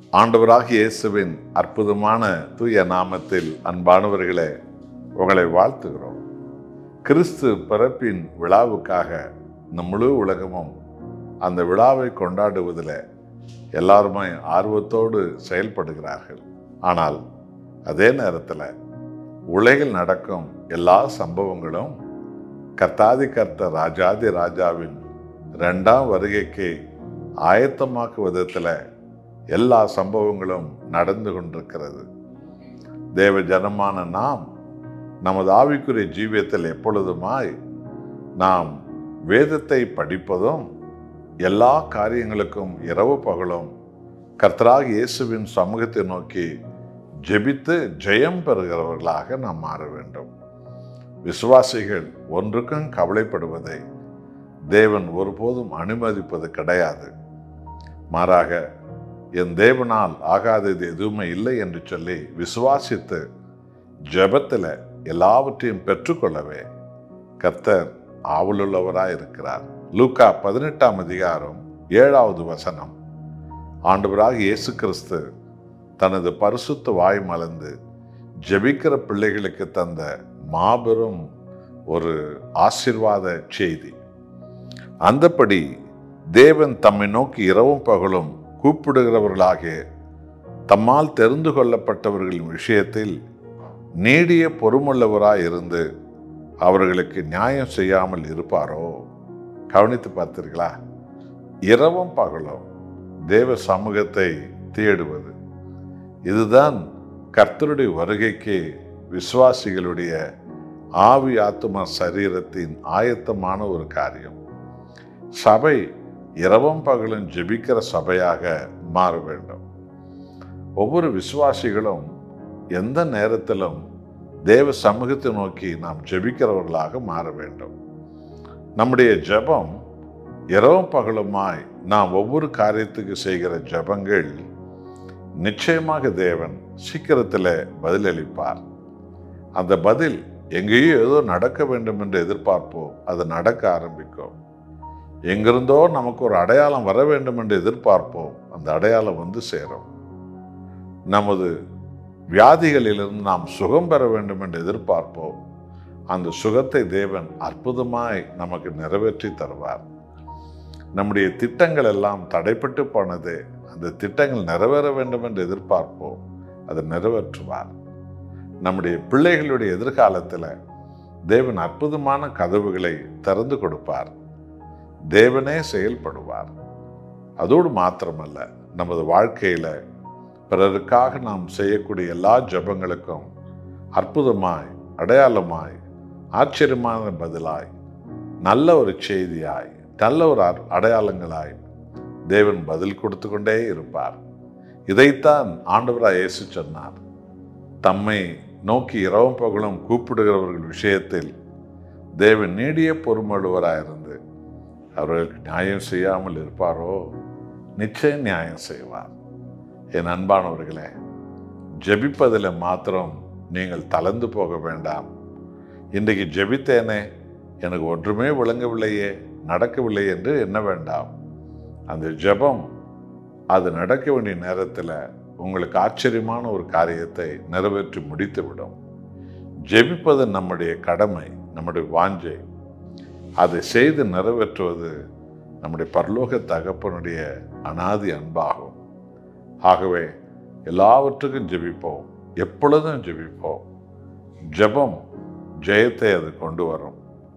ஆண்டவராகிய இயேசுவின் அற்புதமான தூய நாமத்தில் அன்பானவர்களே உங்களை வாழ்த்துகிறோம் கிறிஸ்து பிறப்பின் விழாவுக்காக இந்த முழு உலகமும் அந்த விழாவை கொண்டாடுவதில் எல்லாருமே ஆர்வத்தோடு செயல்படுகிறார்கள் ஆனால் அதே நேரத்தில் உலகில் நடக்கும் எல்லா சம்பவங்களும் கர்த்தாதி கர்த்த ராஜாதி ராஜாவின் ரெண்டாம் வருகைக்கு ஆயத்தமாக்கும் விதத்தில் எல்லா சம்பவங்களும் நடந்து கொண்டிருக்கிறது தேவ ஜனமான நாம் நமது ஆவிக்குரிய ஜீவியத்தில் எப்பொழுதுமாய் நாம் வேதத்தை படிப்பதும் எல்லா காரியங்களுக்கும் இரவு பகலும் கர்த்தராக இயேசுவின் சமூகத்தை நோக்கி ஜெபித்து ஜெயம் பெறுகிறவர்களாக நாம் மாற வேண்டும் விசுவாசிகள் ஒன்றுக்கும் கவலைப்படுவதை தேவன் ஒருபோதும் அனுமதிப்பது கிடையாது மாறாக என் தேவனால் ஆகாதது எதுவுமே இல்லை என்று சொல்லி விசுவாசித்து ஜெபத்தில் எல்லாவற்றையும் பெற்றுக்கொள்ளவே கர்த்தர் ஆவலுள்ளவராய் இருக்கிறார் லூக்கா பதினெட்டாம் அதிகாரம் ஏழாவது வசனம் ஆண்டவராக இயேசு கிறிஸ்து தனது பரிசுத்த வாய் மலர்ந்து ஜெபிக்கிற பிள்ளைகளுக்கு தந்த மாபெரும் ஒரு ஆசிர்வாத செய்தி அந்தப்படி தேவன் தம்மை நோக்கி இரவும் பகலும் கூப்பிடுகிறவர்களாகிய தம்மால் தெரிந்து கொள்ளப்பட்டவர்களின் விஷயத்தில் நீடிய பொறுமுள்ளவராய் இருந்து அவர்களுக்கு நியாயம் செய்யாமல் இருப்பாரோ கவனித்து பார்த்தீர்களா இரவும் பகலும் தேவ சமூகத்தை தேடுவது இதுதான் கர்த்தருடைய வருகைக்கு விசுவாசிகளுடைய ஆவி ஆத்மா சரீரத்தின் ஆயத்தமான ஒரு காரியம் சபை இரவும் பகலும் ஜெபிக்கிற சபையாக மாற வேண்டும் ஒவ்வொரு விசுவாசிகளும் எந்த நேரத்திலும் தேவ சமூகத்தை நோக்கி நாம் ஜெபிக்கிறவர்களாக மாற வேண்டும் நம்முடைய ஜெபம் இரவும் பகலுமாய் நாம் ஒவ்வொரு காரியத்துக்கு செய்கிற ஜெபங்கள் நிச்சயமாக தேவன் சீக்கிரத்தில் பதிலளிப்பார் அந்த பதில் எங்கேயோ ஏதோ நடக்க வேண்டும் என்று எதிர்பார்ப்போம் அது நடக்க ஆரம்பிக்கும் எங்கிருந்தோ நமக்கு ஒரு அடையாளம் வர வேண்டும் என்று எதிர்பார்ப்போம் அந்த அடையாளம் வந்து சேரும் நமது வியாதிகளிலிருந்து நாம் சுகம் பெற வேண்டும் என்று எதிர்பார்ப்போம் அந்த சுகத்தை தேவன் அற்புதமாய் நமக்கு நிறைவேற்றி தருவார் நம்முடைய திட்டங்கள் எல்லாம் தடைப்பட்டு போனது அந்த திட்டங்கள் நிறைவேற வேண்டும் என்று எதிர்பார்ப்போம் அதை நிறைவேற்றுவார் நம்முடைய பிள்ளைகளுடைய எதிர்காலத்தில் தேவன் அற்புதமான கதவுகளை திறந்து கொடுப்பார் தேவனே செயல்படுவார் அதோடு மாத்திரமல்ல நமது வாழ்க்கையில் பிறருக்காக நாம் செய்யக்கூடிய எல்லா ஜபங்களுக்கும் அற்புதமாய் அடையாளமாய் ஆச்சரியமான பதிலாய் நல்ல ஒரு செய்தியாய் நல்ல ஒரு அடையாளங்களாய் தேவன் பதில் கொடுத்து கொண்டே இருப்பார் இதைத்தான் ஆண்டவராக இயேசு சொன்னார் தம்மை நோக்கி இரவும் பகலும் கூப்பிடுகிறவர்கள் விஷயத்தில் தேவன் நீடிய பொறுமழுவராயிருந்து அவர்களுக்கு நியாயம் செய்யாமல் இருப்பாரோ நிச்சயம் நியாயம் செய்வார் என் அன்பானவர்களே ஜெபிப்பதில் மாத்திரம் நீங்கள் தளர்ந்து போக வேண்டாம் இன்றைக்கு ஜெபித்தேனே எனக்கு ஒன்றுமே விளங்கவில்லையே நடக்கவில்லை என்று எண்ண வேண்டாம் அந்த ஜெபம் அது நடக்க வேண்டிய நேரத்தில் உங்களுக்கு ஆச்சரியமான ஒரு காரியத்தை நிறைவேற்றி முடித்துவிடும் ஜெபிப்பது நம்முடைய கடமை நம்முடைய வாஞ்சை அதை செய்து நிறைவேற்றுவது நம்முடைய பரலோக தகப்பனுடைய அனாதி அன்பாகும் ஆகவே எல்லாவற்றுக்கும் ஜெபிப்போம் எப்பொழுதும் ஜெபிப்போம் ஜெபம் ஜெயத்தை அது கொண்டு வரும்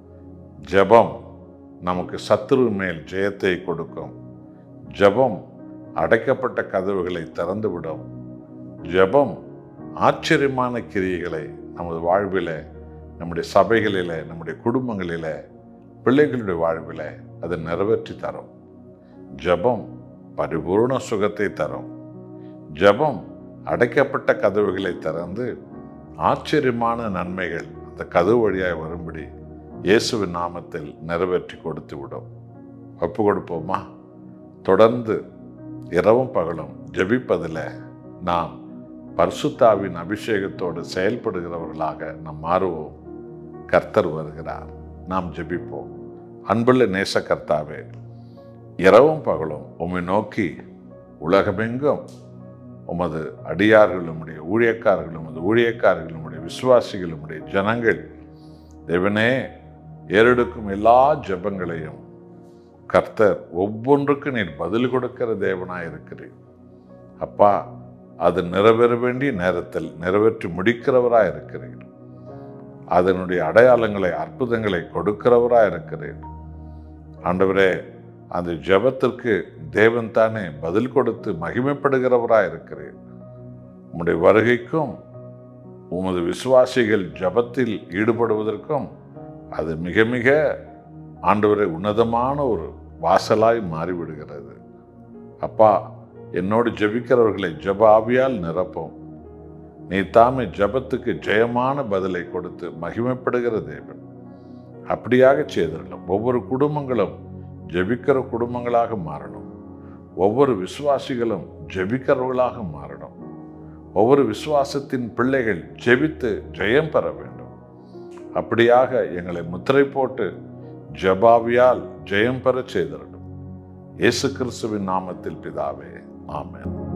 ஜெபம் நமக்கு சத்துரு மேல் ஜெயத்தை கொடுக்கும் ஜெபம் அடைக்கப்பட்ட கதவுகளை திறந்துவிடும் ஜெபம் ஆச்சரியமான கிரியைகளை நமது வாழ்வில் நம்முடைய சபைகளில் நம்முடைய குடும்பங்களில் பிள்ளைகளுடைய வாழ்வில் அதை நிறைவேற்றி தரும் ஜெபம் பரிபூர்ண சுகத்தை தரும் ஜெபம் அடைக்கப்பட்ட கதவுகளை திறந்து ஆச்சரியமான நன்மைகள் அந்த கதவு வழியாய் வரும்படி இயேசுவின் நாமத்தில் நிறைவேற்றி கொடுத்து விடும் ஒப்பு கொடுப்போமா தொடர்ந்து இரவும் பகலும் ஜெபிப்பதில் நாம் பர்சுத்தாவின் அபிஷேகத்தோடு செயல்படுகிறவர்களாக நாம் மாறுவோம் கர்த்தர் வருகிறார் நாம் ஜெபிப்போம் அன்புள்ள நேச கர்த்தாவே இரவும் பகலும் உம்மை நோக்கி உலகமெங்கும் உமது அடியார்கள் உம்முடைய ஊழியக்காரர்கள் உமது ஊழியக்காரர்கள் உம்முடைய விசுவாசிகள் உம்முடைய ஜனங்கள் தேவனே ஏறெடுக்கும் எல்லா ஜெபங்களையும் கர்த்தர் ஒவ்வொன்றுக்கு நீர் பதில் கொடுக்கிற தேவனாய் இருக்கிறீர் அப்பா அது நிறைவேற வேண்டிய நேரத்தில் நிறைவேற்றி முடிக்கிறவராய் இருக்கிறீர் அதனுடைய அடையாளங்களை அற்புதங்களை கொடுக்கிறவராய் இருக்கிறீர் ஆண்டவரே அந்த ஜெபத்திற்கு தேவன் தானே பதில் கொடுத்து மகிமைப்படுகிறவராய் இருக்கிறீர் உம்முடைய வருகைக்கும் உமது விசுவாசிகள் ஜபத்தில் ஈடுபடுவதற்கும் அது மிக மிக ஆண்டவரை உன்னதமான ஒரு வாசலாய் மாறிவிடுகிறது அப்பா என்னோடு ஜெபிக்கிறவர்களை ஜெப ஆவியால் நிரப்பும் நீ தாமே ஜபத்துக்கு ஜெயமான பதிலை கொடுத்து மகிமைப்படுகிற தேவன் அப்படியாக செய்திடலாம் ஒவ்வொரு குடும்பங்களும் ஜெபிக்கிற குடும்பங்களாக மாறணும் ஒவ்வொரு விசுவாசிகளும் ஜெபிக்கிறவர்களாக மாறணும் ஒவ்வொரு விசுவாசத்தின் பிள்ளைகள் ஜெபித்து ஜெயம் பெற வேண்டும் அப்படியாக எங்களை முத்திரை போட்டு ஜபாவியால் ஜெயம் பெற செய்திடணும் இயேசு கிறிஸ்துவின் நாமத்தில் பிதாவே ஆமென்